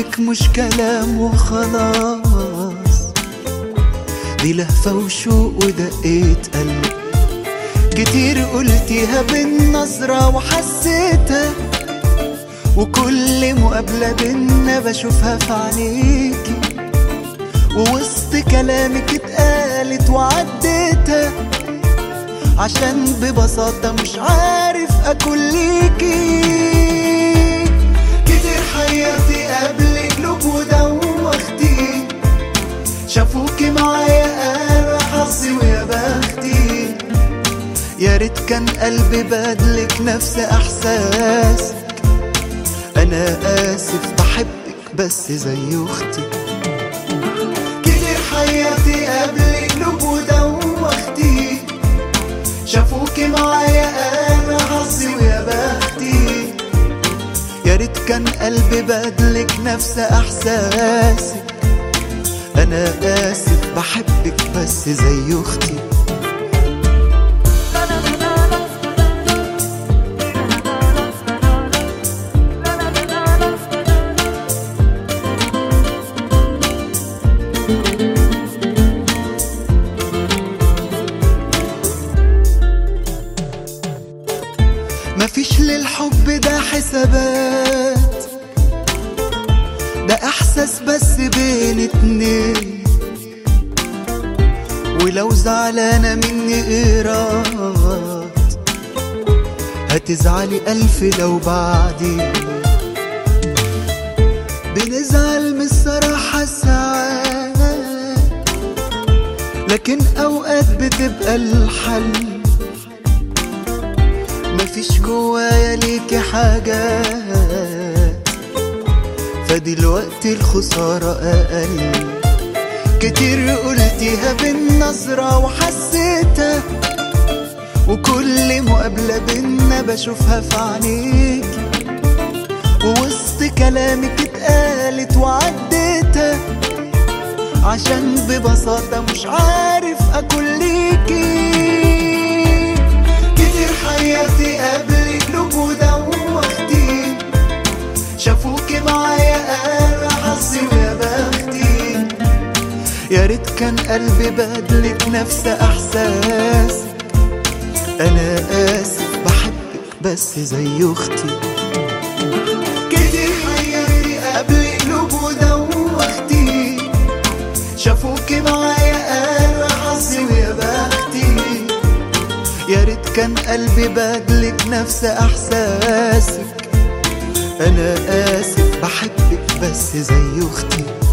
حبك مش كلام وخلاص دي لهفة وشوق ودقيت قلب كتير قلتيها بالنظرة وحسيتها وكل مقابلة بينا بشوفها في عينيكي ووسط كلامك اتقالت وعديتها عشان ببساطة مش عارف أكل ليكي كتير حياتي قبل قلوب ودوختي شافوكي معايا قالوا حظي ويا بختي يا ريت كان قلبي بدلك نفس احساسك انا اسف بحبك بس زي اختي كتير حياتي قبل قلوب ودوختي شافوكي معايا انا حظي ويا بختي يا ريت كان قلبي بدلك نفس احساسك انا اسف بحبك بس زي اختي مفيش للحب ده حسابات ده احساس بس بين اتنين ولو زعلانة مني ايراد هتزعلي الف لو بعدين بنزعل من الصراحة ساعات لكن اوقات بتبقى الحل مفيش جوايا ليكي حاجات فدلوقتي الخسارة أقل كتير قلتيها بالنظرة وحسيتها وكل مقابلة بينا بشوفها في عينيكي ووسط كلامك اتقالت وعديتها عشان ببساطة مش عارف أكل ليكي كتير حياتي قبل قلوب ودوختي شافوكي معايا قالوا حظي ويا بختي يا ريت كان قلبي بدلك نفس احساسك انا اسف بحبك بس زي اختي كتير حياتي قبل قلوب ودوختي شافوكي معايا قالوا حظي ويا بختي يا ريت كان قلبي بدلك نفس احساسك انا اسف بحبك بس زي اختي